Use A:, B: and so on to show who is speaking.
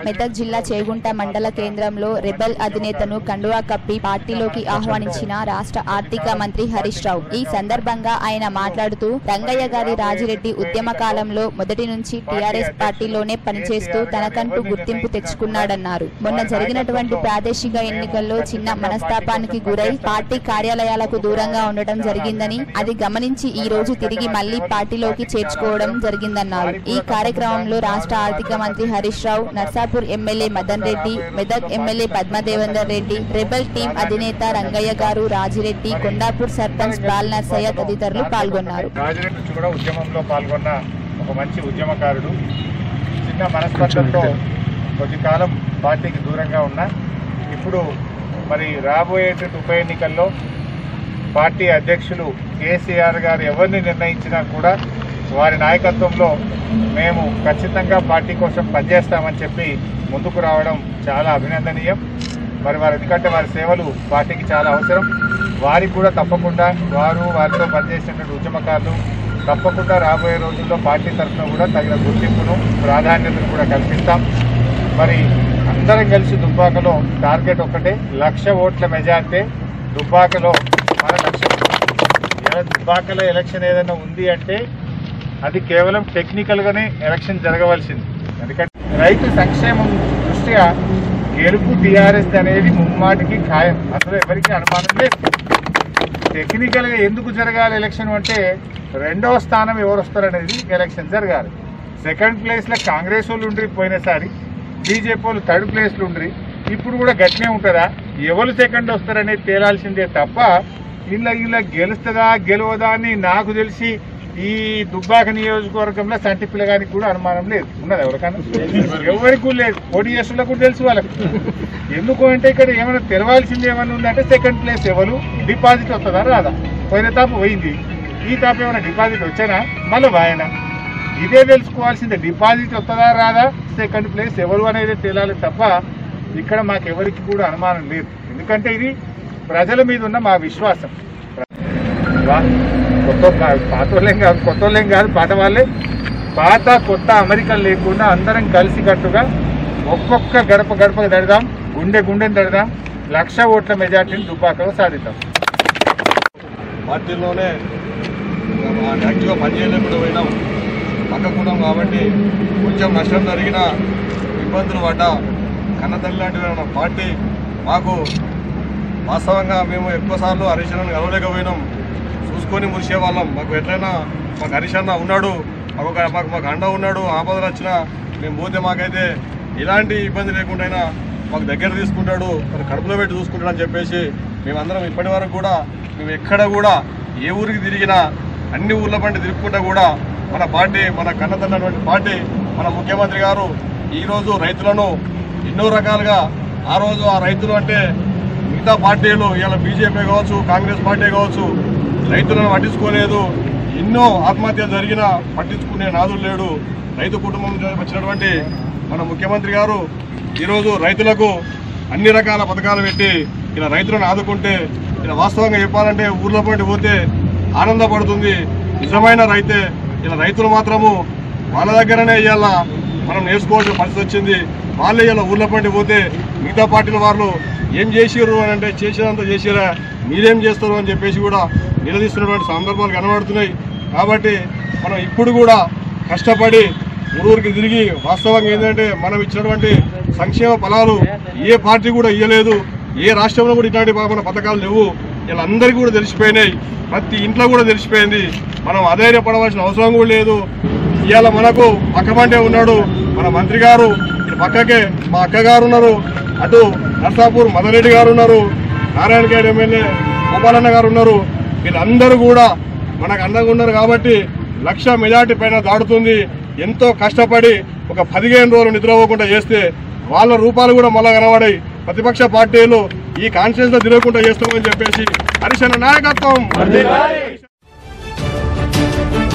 A: మెదక్ జిల్లా చేగుంట మండల కేంద్రంలో రెబెల్ అధినేతను కండువా కప్పి పార్టీలోకి ఆహ్వానించిన రాష్ట్ర ఆర్థిక మంత్రి హరీష్ రావు ఈ సందర్భంగా ఆయన మాట్లాడుతూ రంగయ్య గారి రాజిరెడ్డి ఉద్యమ కాలంలో మొదటి నుంచి టీఆర్ఎస్ పార్టీలోనే పనిచేస్తూ తనకంటూ గుర్తింపు తెచ్చుకున్నాడన్నారు మొన్న జరిగినటువంటి ప్రాదేశిక ఎన్నికల్లో చిన్న మనస్తాపానికి గురై పార్టీ కార్యాలయాలకు దూరంగా ఉండటం జరిగిందని అది గమనించి ఈ రోజు తిరిగి మళ్లీ పార్టీలోకి చేర్చుకోవడం జరిగిందన్నారు ఈ కార్యక్రమంలో రాష్ట్ర ఆర్థిక మంత్రి Harish Rao Narsapur MLA Madan Reddy Medak MLA Padma Devender Reddy rebel team అధినేత రంగయ్య గారు రాజిరెడ్డి కొండాపూర్ సర్పంచ్ బాల్ నర్సయ్య తదితరులు పాల్గొన్నారు
B: రాజరెడ్డి నుంచి కూడా ఉద్యమంలో పాల్గొన్న ఒక మంచి ఉద్యమకారుడు చిన్న మనస్పర్ధంతో కొద్ది కాలం పార్టీకి దూరంగా ఉన్న ఇప్పుడు మరి రాబోయేటువంటి ఉప ఎన్నికల్లో పార్టీ అధ్యక్షులు కేసీఆర్ గారు ఎవరిని నిర్ణయించినా కూడా వారి నాయకత్వంలో మేము ఖచ్చితంగా పార్టీ కోసం పనిచేస్తామని చెప్పి ముందుకు రావడం చాలా అభినందనీయం మరి వారు ఎందుకంటే వారి సేవలు పార్టీకి చాలా అవసరం వారికి కూడా తప్పకుండా వారు వారితో పనిచేసినటువంటి ఉద్యమకారులు తప్పకుండా రాబోయే రోజుల్లో పార్టీ తరఫున కూడా తగిన గుర్తింపును ప్రాధాన్యతను కూడా కల్పిస్తాం మరి అందరం కలిసి దుబ్బాకలో టార్గెట్ ఒక్కటే లక్ష ఓట్ల మెజార్టీ దుబ్బాకలో మన లక్ష్యం ఇలా దుబ్బాకలో ఎలక్షన్ ఏదైనా ఉంది అంటే అది కేవలం టెక్నికల్ గానే ఎలక్షన్ జరగవలసింది ఎందుకంటే రైతు సంక్షేమం దృష్ట్యా గెలుపు టీఆర్ఎస్ అనేది ముమ్మాటికి ఖాయం అసలు ఎవరికి అనుమానం లేదు టెక్నికల్ గా ఎందుకు జరగాలి ఎలక్షన్ అంటే రెండవ స్థానం ఎవరు వస్తారనేది ఎలక్షన్ జరగాలి సెకండ్ ప్లేస్ లో కాంగ్రెస్ వాళ్ళు ఉండ్రి పోయినసారి బీజేపీ వాళ్ళు థర్డ్ ప్లేస్ లో ఉండ్రి ఇప్పుడు కూడా గట్టినే ఉంటుందా ఎవరు సెకండ్ వస్తారనేది తేలాల్సిందే తప్ప ఇలా ఇలా గెలుస్తుందా గెలవదా అని నాకు తెలిసి ఈ దుబ్బాక నియోజకవర్గంలో సంటి పిల్లగానికి కూడా అనుమానం లేదు ఉన్నది ఎవరికన్నా ఎవరికి కూడా లేదు పోటీ చేస్తున్నా కూడా తెలుసు వాళ్ళకి ఎందుకు అంటే ఇక్కడ ఏమైనా తెలవాల్సింది ఏమైనా ఉందంటే సెకండ్ ప్లేస్ ఎవరు డిపాజిట్ వస్తుందా రాదా పోయిన తాపు పోయింది ఈ తాపు ఏమైనా డిపాజిట్ వచ్చానా మళ్ళీ వాయన ఇదే తెలుసుకోవాల్సిందే డిపాజిట్ వస్తుందా రాదా సెకండ్ ప్లేస్ ఎవరు అనేది తేలాలి తప్ప ఇక్కడ మాకు ఎవరికి కూడా అనుమానం లేదు ఎందుకంటే ఇది ప్రజల మీద ఉన్న మా విశ్వాసం వా- కొత్త పాత వాళ్ళేం కాదు కొత్త వాళ్ళేం కాదు పాత వాళ్ళే పాత కొత్త అమెరికన్ లేకుండా అందరం కలిసి కట్టుగా ఒక్కొక్క గడప గడప దడదాం గుండె గుండెని దడదాం లక్ష ఓట్ల మెజార్టీని దుబ్బాకలో సాధిద్దాం
C: పార్టీలోనే యాక్టివ్గా పనిచేయలేకుండా పోయినాం పక్కకున్నాం కాబట్టి కొంచెం నష్టం జరిగిన ఇబ్బందులు పడ్డా కన్నతల్లి లాంటి మన పార్టీ మాకు వాస్తవంగా మేము ఎక్కువసార్లు హరీష్ అన్నను కలవలేకపోయినాం చూసుకొని మురిసే వాళ్ళం మాకు ఎట్లయినా మాకు హరీష్ అన్న ఉన్నాడు మాకు ఒక- మాకు మాకు అండ ఉన్నాడు ఆపదలు వచ్చినా మేము పోతే మాకైతే ఎలాంటి ఇబ్బంది లేకుండా మాకు దగ్గర తీసుకుంటాడు మరి కడుపులో పెట్టి చూసుకుంటాడు అని చెప్పేసి మేమందరం ఇప్పటి వరకు కూడా మేము ఎక్కడ కూడా ఏ ఊరికి తిరిగినా అన్ని ఊర్ల పంటి తిరుక్కుంటా కూడా మన పార్టీ మన కన్నతన్నటువంటి పార్టీ మన ముఖ్యమంత్రి గారు ఈరోజు రైతులను ఎన్నో రకాలుగా ఆ రోజు ఆ రైతులు అంటే మిగతా పార్టీలు ఇలా బీజేపీ కావచ్చు కాంగ్రెస్ పార్టీ కావచ్చు రైతులను పట్టించుకోలేదు ఎన్నో ఆత్మహత్యలు జరిగినా పట్టించుకునే నాదులు లేడు రైతు కుటుంబం నుంచి వచ్చినటువంటి మన ముఖ్యమంత్రి గారు ఈరోజు రైతులకు అన్ని రకాల పథకాలు పెట్టి ఇలా రైతులను ఆదుకుంటే ఇలా వాస్తవంగా చెప్పాలంటే ఊర్లో పండి పోతే ఆనందపడుతుంది నిజమైన రైతే ఇలా రైతులు మాత్రము వాళ్ళ దగ్గరనే ఇవాళ మనం నేర్చుకోవాల్సిన పరిస్థితి వచ్చింది వాళ్ళే ఇలా ఊర్లో పండి పోతే మిగతా పార్టీల వాళ్ళు ఏం చేసిర్రు అని అంటే చేసినంత చేసిరా మీరేం చేస్తారు అని చెప్పేసి కూడా నిలదీస్తున్నటువంటి సందర్భాలు కనబడుతున్నాయి కాబట్టి మనం ఇప్పుడు కూడా కష్టపడి ఊరూరికి తిరిగి వాస్తవంగా ఏంటంటే మనం ఇచ్చినటువంటి సంక్షేమ ఫలాలు ఏ పార్టీ కూడా ఇవ్వలేదు ఏ రాష్ట్రంలో కూడా ఇట్లాంటి మన పథకాలు లేవు వీళ్ళందరికీ కూడా తెలిసిపోయినాయి ప్రతి ఇంట్లో కూడా తెలిసిపోయింది మనం అధైర్యపడవలసిన అవసరం కూడా లేదు ఇవాళ మనకు పక్కబంటే ఉన్నాడు మన మంత్రి గారు ఇటు పక్కకే మా అక్క గారు ఉన్నారు అటు నర్సాపూర్ మదరెడ్డి గారు ఉన్నారు నారాయణ గేడ్ ఎమ్మెల్యే గోపాలన్న గారు ఉన్నారు వీళ్ళందరూ కూడా మనకు అందంగా ఉన్నారు కాబట్టి లక్ష మెజార్టీ పైన దాడుతుంది ఎంతో కష్టపడి ఒక పదిహేను రోజులు నిద్రపోకుండా చేస్తే వాళ్ళ రూపాలు కూడా మళ్ళా కనబడాయి ప్రతిపక్ష పార్టీలు ఈ కాన్ఫరెన్స్ లో తిరగకుండా చేస్తామని చెప్పేసి హరిశన నాయకత్వం